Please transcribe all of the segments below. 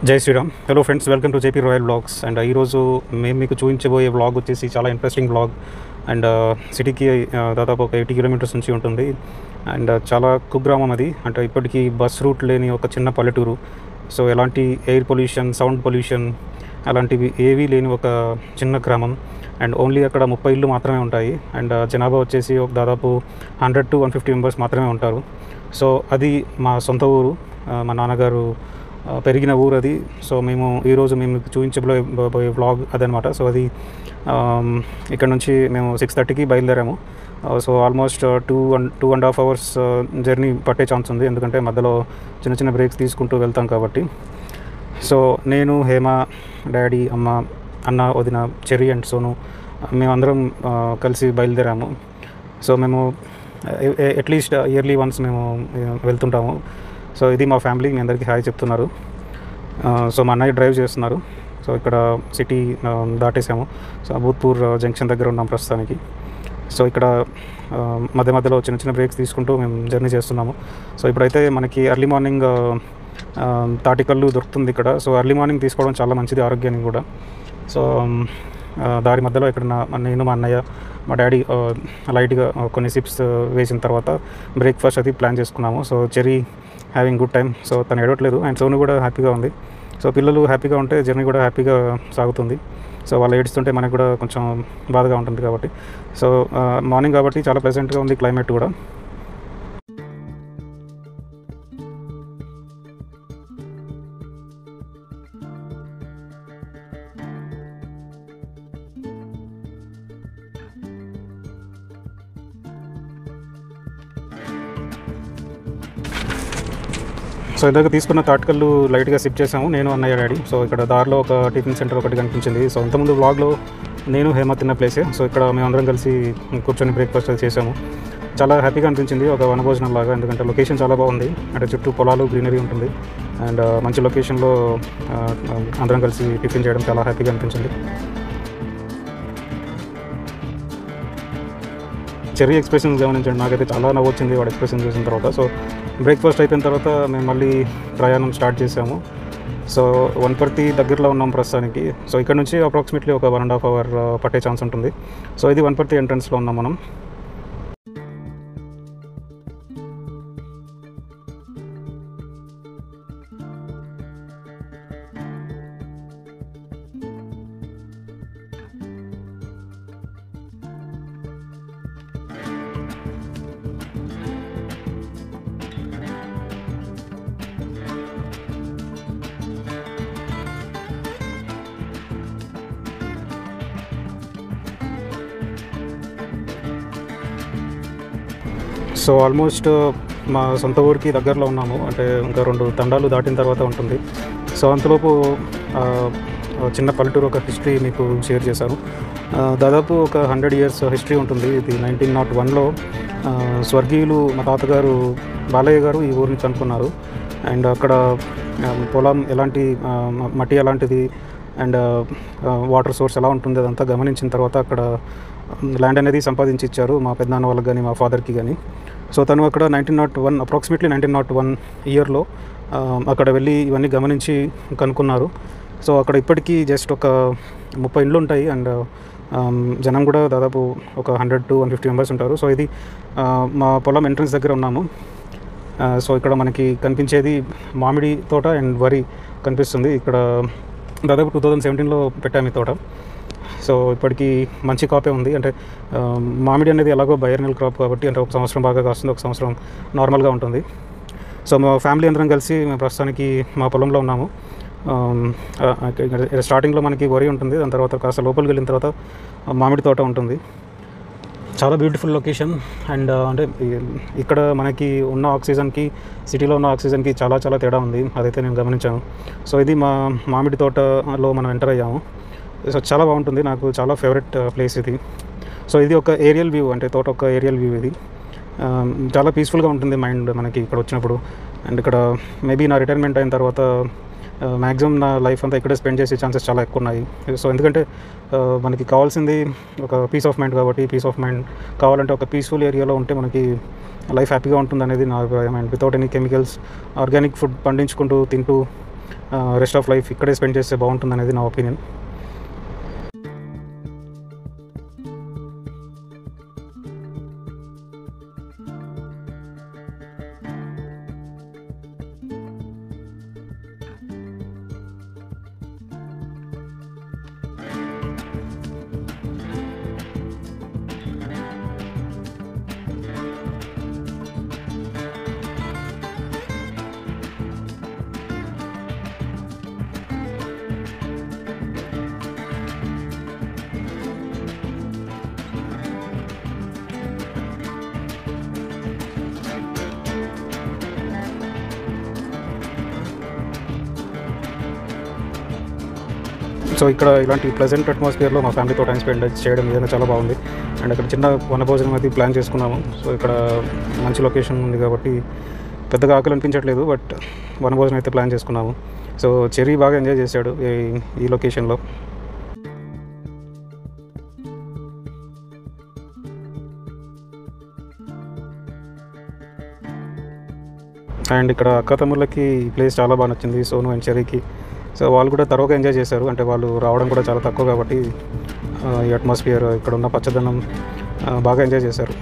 జై Shri Ram hello friends welcome to JP royal blogs and ఈరోజు మేము మీకు చూపించబోయే బ్లాగ్ వచ్చేసి చాలా ఇంట్రెస్టింగ్ బ్లాగ్ అండ్ సిటీకి దాదాపు ఒక ఎయిటీ కిలోమీటర్స్ నుంచి ఉంటుంది అండ్ చాలా కుగ్రామం అది అంటే ఇప్పటికీ బస్ రూట్ లేని ఒక చిన్న పల్లెటూరు సో ఎలాంటి ఎయిర్ పొల్యూషన్ సౌండ్ పొల్యూషన్ అలాంటివి ఏవీ లేని ఒక చిన్న గ్రామం అండ్ ఓన్లీ అక్కడ ముప్పై ఇళ్ళు మాత్రమే ఉంటాయి అండ్ జనాభా వచ్చేసి ఒక దాదాపు hundred to one fifty members మాత్రమే ఉంటారు సో అది మా సొంత ఊరు ఆ, మా నాన్నగారు ఆ, పెరిగిన ఊరు అది సో మేము ఈరోజు మేము మీకు చూపించబోయే వ్లాగ్ అదనమాట సో అది ఆమ్, ఇక్కడ నుంచి మేము సిక్స్ థర్టీకి బయలుదేరాము ఆ, so almost two and two and half hours journey పట్టే ఛాన్స్ ఉంది ఎందుకంటే మధ్యలో చిన్న చిన్న బ్రేక్స్ తీసుకుంటూ వెళ్తాం కాబట్టి సో నేను హేమ డాడీ అమ్మ అన్న వదిన చెర్రీ అండ్ సోను మేమందరం ఆ, కలిసి బయలుదేరాము సో మేము అట్లీస్ట్ ఇయర్లీ వన్స్ మేము ఆ, వెళ్తుంటాము సో ఇది మా ఫ్యామిలీ మీ అందరికీ హాయ్ చెప్తున్నారు ఆ, సో మా అన్నయ్య డ్రైవ్ చేస్తున్నారు సో ఇక్కడ సిటీ ఆ, దాటేసాము సో భూత్పూర్ జంక్షన్ దగ్గర ఉన్నాం ప్రస్తుతానికి సో ఇక్కడ ఆ, మధ్య మధ్యలో చిన్న చిన్న బ్రేక్స్ తీసుకుంటూ మేము జర్నీ చేస్తున్నాము సో ఇప్పుడైతే మనకి ఎర్లీ మార్నింగ్ ఆ, తాటికల్లు దొరుకుతుంది ఇక్కడ సో ఎర్లీ మార్నింగ్ తీసుకోవడం చాలా మంచిది ఆరోగ్యానికి కూడా సో ఆ, దారి మధ్యలో ఇక్కడ నా నేను మా అన్నయ్య మా డాడీ ఆ, లైట్గా ఆ, కొన్ని సిప్స్ వేసిన తర్వాత బ్రేక్ఫాస్ట్ అది ప్లాన్ చేసుకున్నాము so Cherry having good time so తను ఏడవట్లేదు అండ్ సోను కూడా హ్యాపీగా ఉంది సో పిల్లలు హ్యాపీగా ఉంటే జర్నీ కూడా హ్యాపీగా సాగుతుంది సో వాళ్ళు ఏడుస్తుంటే మనకు కూడా కొంచెం బాధగా ఉంటుంది కాబట్టి సో మార్నింగ్ కాబట్టి చాలా ప్లెజెంట్గా ఉంది క్లైమేట్ కూడా సో ఇందాక తీసుకున్న తాటికల్లు లైట్గా సిప్ చేసాము నేను అన్నయ్య డాడీ సో ఇక్కడ దారిలో ఒక టిఫిన్ సెంటర్ ఒకటి కనిపించింది సో ఇంతకుముందు వ్లాగ్లో నేను హేమ తిన్న ప్లేసే సో ఇక్కడ మేమందరం కలిసి కూర్చొని బ్రేక్ఫాస్ట్ అది చేసాము చాలా హ్యాపీగా అనిపించింది ఒక వనభోజనం లాగా ఎందుకంటే లొకేషన్ చాలా బాగుంది అంటే చుట్టూ పొలాలు గ్రీనరీ ఉంటుంది అండ్ మంచి లొకేషన్లో ఆ, అందరం కలిసి టిఫిన్ చేయడం చాలా హ్యాపీగా అనిపించింది చెర్రీ ఎక్స్ప్రెషన్స్ గమనించండి నాకైతే చాలా నవ్వు వచ్చింది వాడు ఎక్స్ప్రెషన్ చూసిన తర్వాత సో బ్రేక్ఫాస్ట్ అయిపోయిన తర్వాత మేము మళ్ళీ ప్రయాణం స్టార్ట్ చేసాము సో వన్పర్తి దగ్గరలో ఉన్నాం ప్రస్తుతానికి సో ఇక్కడ నుంచి అప్రాక్సిమేట్లీ ఒక వన్ అండ్ హాఫ్ అవర్ పట్టే ఛాన్స్ ఉంటుంది సో ఇది వన్పర్తి ఎంట్రన్స్లో ఉన్నాం మనం సో ఆల్మోస్ట్ మా సొంత ఊరికి దగ్గరలో ఉన్నాము అంటే ఇంకా రెండు తండాలు దాటిన తర్వాత ఉంటుంది సో అంతలోపు ఆ, ఆ చిన్న పల్లెటూరు ఒక హిస్టరీ మీకు షేర్ చేశాను ఆ, దాదాపు ఒక హండ్రెడ్ ఇయర్స్ హిస్టరీ ఉంటుంది ఇది నైన్టీన్ నాట్ వన్లో స్వర్గీయులు మా తాతగారు బాలయ్య గారు ఈ ఊరిని కనుక్కున్నారు అండ్ అక్కడ ఆ, పొలం ఎలాంటి ఆ, మ- మట్టి ఎలాంటిది అండ్ వాటర్ సోర్స్ ఎలా ఉంటుంది అదంతా గమనించిన తర్వాత అక్కడ ల్యాండ్ అనేది సంపాదించి ఇచ్చారు మా పెద్దనాన్న వాళ్ళకి కానీ మా ఫాదర్కి కానీ సో తను అక్కడ nineteen not one approximately nineteen not one ఇయర్లో అక్కడ వెళ్ళి ఇవన్నీ గమనించి కనుక్కున్నారు సో అక్కడ ఇప్పటికీ జస్ట్ ఒక ముప్పై ఇండ్లు ఉంటాయి అండ్ జనం కూడా దాదాపు ఒక hundred to one fifty members ఉంటారు సో ఇది ఆ, మా పొలం ఎంట్రన్స్ దగ్గర ఉన్నాము ఆ, సో ఇక్కడ మనకి కనిపించేది మామిడి తోట అండ్ వరి కనిపిస్తుంది ఇక్కడ దాదాపు టూ థౌజండ్ సెవెంటీన్లో పెట్టాము ఈ తోట సో ఇప్పటికి మంచి కాపే ఉంది అంటే ఆ, మామిడి అనేది ఎలాగో బయర్నల్ క్రాప్ కాబట్టి అంటే ఒక సంవత్సరం బాగా కాస్తుంది ఒక సంవత్సరం నార్మల్గా ఉంటుంది సో మా ఫ్యామిలీ అందరం కలిసి మేము ప్రస్తుతానికి మా పొలంలో ఉన్నాము ఆమ్, ఆ, ఇక్కడ స్టార్టింగ్లో మనకి వరి ఉంటుంది దాని తర్వాత కాస్త లోపలికి వెళ్ళిన తర్వాత మామిడి తోట ఉంటుంది చాలా బ్యూటిఫుల్ లొకేషన్ అండ్ అంటే ఈ- ఇక్కడ మనకి ఉన్న ఆక్సిజన్కి సిటీలో ఉన్న ఆక్సిజన్కి చాలా చాలా తేడా ఉంది అదైతే నేను గమనించాను సో ఇది మా మామిడి తోటలో మనం ఎంటర్ అయ్యాము సో చాలా బాగుంటుంది నాకు చాలా ఫేవరెట్ ప్లేస్ ఇది సో ఇది ఒక ఏరియల్ వ్యూ అంటే తోట ఒక ఏరియల్ వ్యూ ఇది ఆ, చాలా పీస్ఫుల్గా ఉంటుంది మైండ్ మనకి ఇక్కడ వచ్చినప్పుడు అండ్ ఇక్కడ మేబీ నా రిటైర్మెంట్ అయిన తర్వాత మ్యాక్సిమం నా లైఫ్ అంతా ఇక్కడే స్పెండ్ చేసే ఛాన్సెస్ చాలా ఎక్కువ ఉన్నాయి సో ఎందుకంటే ఆ, మనకి కావాల్సింది ఒక పీస్ ఆఫ్ మైండ్ కాబట్టి పీస్ ఆఫ్ మైండ్ కావాలంటే ఒక పీస్ఫుల్ ఏరియాలో ఉంటే మనకి లైఫ్ హ్యాపీగా ఉంటుంది అనేది నా అభిప్రాయం and without any chemicals organic food పండించుకుంటూ తింటూ రెస్ట్ ఆఫ్ లైఫ్ ఇక్కడే స్పెండ్ చేస్తే బాగుంటుంది అనేది నా ఒపీనియన్ సో ఇక్కడ ఇలాంటి ప్లెజెంట్ అట్మాస్ఫియర్లో మా ఫ్యామిలీతో టైం స్పెండ్ చేయడం ఏదైనా చాలా బాగుంది అండ్ అక్కడ చిన్న వనభోజనం అది ప్లాన్ చేసుకున్నాము సో ఇక్కడ మంచి లొకేషన్ ఉంది కాబట్టి పెద్దగా ఆకలి అనిపించట్లేదు బట్ వనభోజనం అయితే ప్లాన్ చేసుకున్నాము సో చెరీ బాగా ఎంజాయ్ చేశాడు ఈ- ఈ లొకేషన్లో అండ్ ఇక్కడ అక్క తమ్ముళ్ళకి ఈ ప్లేస్ చాలా బాగా నచ్చింది సోను అండ్ చెరీకి సో వాళ్ళు కూడా తరువుగా ఎంజాయ్ చేశారు అంటే వాళ్ళు రావడం కూడా చాలా తక్కువ కాబట్టి ఆ, ఈ అట్మాస్ఫియర్ ఇక్కడ ఉన్న పచ్చదనం ఆ, బాగా ఎంజాయ్ చేశారు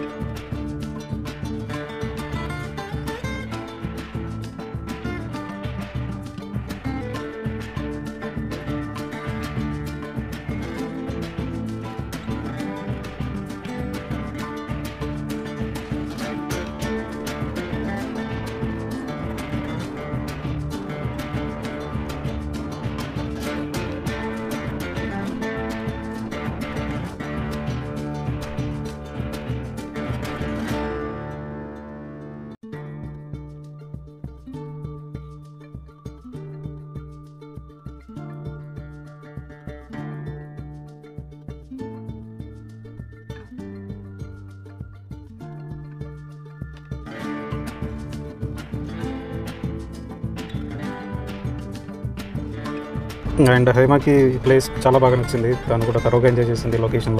అండ్ హేమకి ఈ ప్లేస్ చాలా బాగా నచ్చింది తను కూడా తరువుగా ఎంజాయ్ చేసింది లొకేషన్లో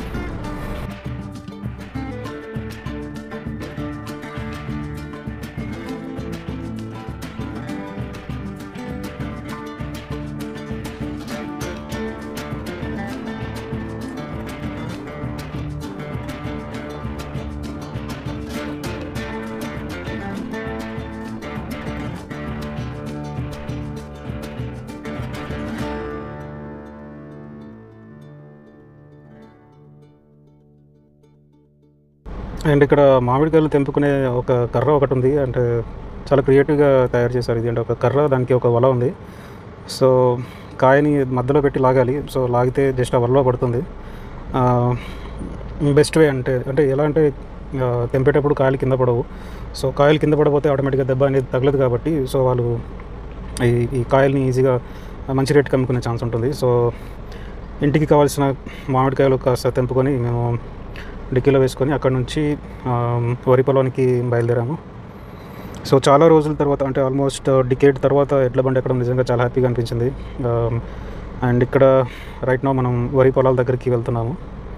అండ్ ఇక్కడ మామిడికాయలు తెంపుకునే ఒక కర్ర ఒకటి ఉంది అంటే చాలా క్రియేటివ్గా తయారు చేశారు ఇది అంటే ఒక కర్ర దానికి ఒక వల ఉంది సో కాయని మధ్యలో పెట్టి లాగాలి సో లాగితే జస్ట్ ఆ వలలో పడుతుంది బెస్ట్ వే అంటే అంటే ఎలా అంటే ఆ, తెంపేటప్పుడు కాయలు కింద పడవు సో కాయలు కింద పడకపోతే ఆటోమేటిక్గా దెబ్బ అనేది తగలదు కాబట్టి సో వాళ్ళు ఈ ఈ కాయల్ని ఈజీగా మంచి రేట్కి అమ్ముకునే ఛాన్స్ ఉంటుంది సో ఇంటికి కావాల్సిన మామిడికాయలు కాస్త తెంపుకొని మేము డిక్కీలో వేసుకొని అక్కడ నుంచి ఆ, వరి పొలానికి బయలుదేరాము సో చాలా రోజుల తర్వాత అంటే ఆల్మోస్ట్ డికేట్ తర్వాత ఎడ్ల బండి ఎక్కడం నిజంగా చాలా హ్యాపీగా అనిపించింది అండ్ ఇక్కడ రైట్ నో మనం వరి పొలాల దగ్గరికి వెళ్తున్నాము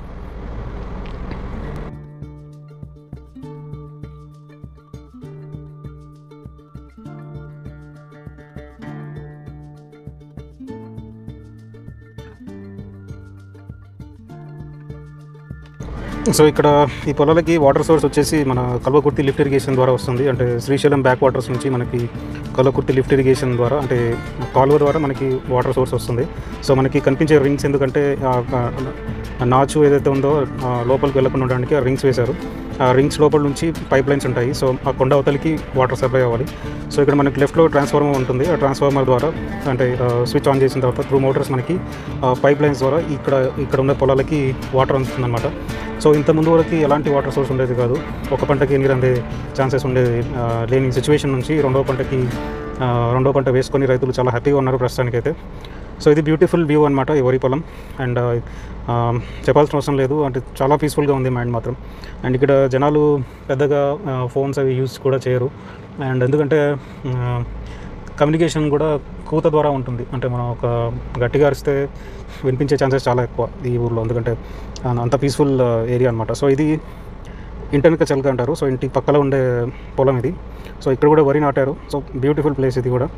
సో ఇక్కడ ఈ పొలాలకి వాటర్ సోర్స్ వచ్చేసి మన కల్వకుర్తి లిఫ్ట్ ఇరిగేషన్ ద్వారా వస్తుంది అంటే శ్రీశైలం బ్యాక్ వాటర్స్ నుంచి మనకి కల్వకుర్తి లిఫ్ట్ ఇరిగేషన్ ద్వారా అంటే కాలువ ద్వారా మనకి వాటర్ సోర్స్ వస్తుంది సో మనకి కనిపించే రింగ్స్ ఎందుకంటే ఆ- ఆ నాచు ఏదైతే ఉందో ఆ లోపలికి వెళ్ళకుండా ఉండడానికి ఆ రింగ్స్ వేశారు ఆ రింగ్స్ లోపల నుంచి పైప్ లైన్స్ ఉంటాయి సో ఆ కొండ అవతలికి వాటర్ సప్లై అవ్వాలి సో ఇక్కడ మనకి లెఫ్ట్లో ట్రాన్స్ఫార్మర్ ఉంటుంది ఆ ట్రాన్స్ఫార్మర్ ద్వారా అంటే స్విచ్ ఆన్ చేసిన తర్వాత త్రూ మోటార్స్ మనకి పైప్ లైన్స్ ద్వారా ఇక్కడ ఇక్కడ ఉన్న పొలాలకి వాటర్ అందుతుందన్నమాట సో ఇంత ముందు వరకు ఎలాంటి వాటర్ సోర్స్ ఉండేది కాదు ఒక పంటకి నీరు అందే ఛాన్సెస్ ఉండేది ఆ, లేని సిచ్యువేషన్ నుంచి రెండో పంటకి ఆ, రెండో పంట వేసుకొని రైతులు చాలా హ్యాపీగా ఉన్నారు ప్రస్తుతానికైతే సో ఇది బ్యూటిఫుల్ వ్యూ అనమాట ఈ వరి పొలం అండ్ చెప్పాల్సిన అవసరం లేదు అంటే చాలా పీస్ఫుల్గా ఉంది మైండ్ మాత్రం అండ్ ఇక్కడ జనాలు పెద్దగా ఫోన్స్ అవి యూస్ కూడా చేయరు అండ్ ఎందుకంటే కమ్యూనికేషన్ కూడా కూత ద్వారా ఉంటుంది అంటే మనం ఒక గట్టిగా అరిస్తే వినిపించే ఛాన్సెస్ చాలా ఎక్కువ ఈ ఊర్లో ఎందుకంటే ఆ, అంత పీస్ఫుల్ ఏరియా అనమాట సో ఇది ఇంటర్నక చలక అంటారు సో ఇంటి పక్కన ఉండే పొలం ఇది సో ఇక్కడ కూడా వరి నాటారు సో బ్యూటిఫుల్ ప్లేస్ ఇది కూడా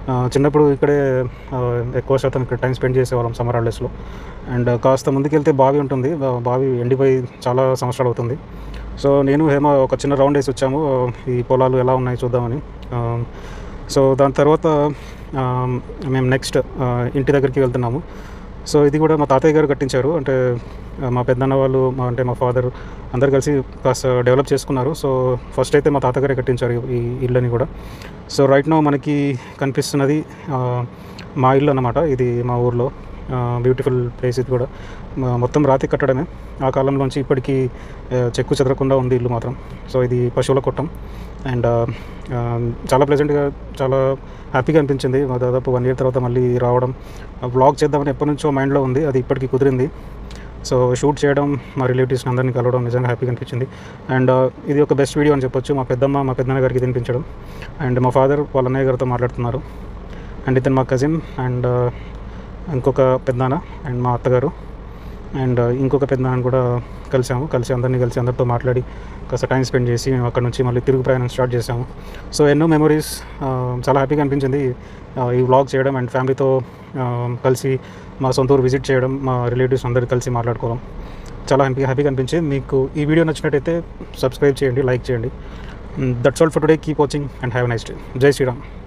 ఆ, చిన్నప్పుడు ఇక్కడే ఆ, ఎక్కువ శాతం ఇక్కడ టైం స్పెండ్ చేసేవాళ్ళం సమ్మర్ హాలిడేస్లో అండ్ కాస్త ముందుకెళ్తే బావి ఉంటుంది బా- బావి ఎండిపోయి చాలా సంవత్సరాలు అవుతుంది సో నేను హేమ ఒక చిన్న రౌండ్ వేసి వచ్చాము ఈ పొలాలు ఎలా ఉన్నాయి చూద్దామని ఆ, సో దాని తర్వాత ఆ, మేము నెక్స్ట్ ఆ, ఇంటి దగ్గరికి వెళ్తున్నాము సో ఇది కూడా మా తాతయ్య గారు కట్టించారు అంటే ఆ, మా పెద్దన్న వాళ్ళు మా అంటే మా ఫాదర్ అందరు కలిసి కాస్త డెవలప్ చేసుకున్నారు సో ఫస్ట్ అయితే మా తాతగారే కట్టించారు ఈ- ఈ ఇల్లుని కూడా సో రైట్ నో మనకి కనిపిస్తున్నది ఆ, మా ఇల్లు అన్నమాట ఇది మా ఊర్లో బ్యూటిఫుల్ ప్లేస్ ఇది కూడా మా- మొత్తం రాతి కట్టడమే ఆ కాలంలోంచి ఇప్పటికీ ఆ, చెక్కు చెదరకుండా ఉంది ఇల్లు మాత్రం సో ఇది పశువుల కొట్టం అండ్ చాలా ప్లెజెంట్గా చాలా హ్యాపీగా అనిపించింది మా దాదాపు వన్ ఇయర్ తర్వాత మళ్ళీ రావడం బ్లాగ్ చేద్దామని ఎప్పటి నుంచో మైండ్లో ఉంది అది ఇప్పటికీ కుదిరింది సో షూట్ చేయడం మా రిలేటివ్స్ని అందరినీ కలవడం నిజంగా హ్యాపీగా అనిపించింది అండ్ ఇది ఒక బెస్ట్ వీడియో అని చెప్పొచ్చు మా పెద్దమ్మ మా పెద్దన్న గారికి తినిపించడం అండ్ మా ఫాదర్ వాళ్ళ అన్నయ్య గారితో మాట్లాడుతున్నారు అండ్ ఇతను మా కజిన్ అండ్ ఇంకొక పెద్దనాన్న అండ్ మా అత్తగారు అండ్ ఇంకొక పెద్దనాన్న కూడా కలిసాము కలిసి అందరినీ కలిసి అందరితో మాట్లాడి కాస్త టైం స్పెండ్ చేసి మేము అక్కడ నుంచి మళ్ళీ తిరుగు ప్రయాణం స్టార్ట్ చేసాము సో ఎన్నో మెమరీస్ చాలా హ్యాపీగా అనిపించింది ఆ, ఈ వ్లాగ్ చేయడం అండ్ ఫ్యామిలీతో ఆ, కలిసి మా సొంత ఊరు విజిట్ చేయడం మా రిలేటివ్స్ అందరు కలిసి మాట్లాడుకోవడం చాలా హ్యాపీ హ్యాపీగా అనిపించింది మీకు ఈ వీడియో నచ్చినట్టయితే సబ్స్క్రైబ్ చేయండి లైక్ చేయండి that's all for today keep watching and have nice day జై శ్రీరామ్